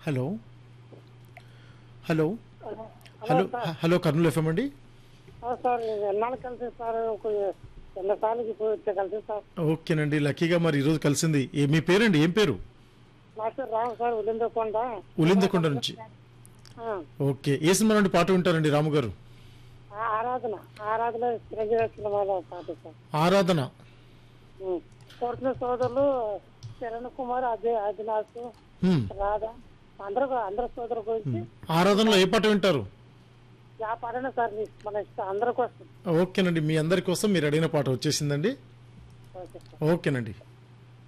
Hello hello hello hello Kurnool FM అండి sir ఎన్నాళ్ళు కలిసి సార్ ఒక ఎన్నసార్లు ఇప్పుడు వచ్చే కలిసి సార్ ఓకేనండి లక్కీగా మరి ఈరోజు కలిసింది ఏ మీ పేరండి ఏం పేరు నా పేరు రాము సార్ ఉలిందకొండ ఉలిందకొండ నుంచి ఆ, ఓకే ఏ సినిమా నుండి పాట వింటారండి రాము గారు ఆ ఆరాధన ఆరాధన చిరంజీవి సినిమాలో పాట సార్ ఆరాధన ఉం. కోరుతున్న సోదరులు కిరణ్ కుమార్ అజయ్ అవినాష్ హ్మ్. రాధా అందరూ అందరు సోదరుల గురించి ఆరాధనలో ఏ పాట వింటారు ఆ పాటనే సార్ మీ- మన ఇష్టం అందరి కోసం ఓకేనండి మీ అందరి కోసం మీరు అడిగిన పాట వచ్చేసిందండి ఓకే సార్ ఓకేనండి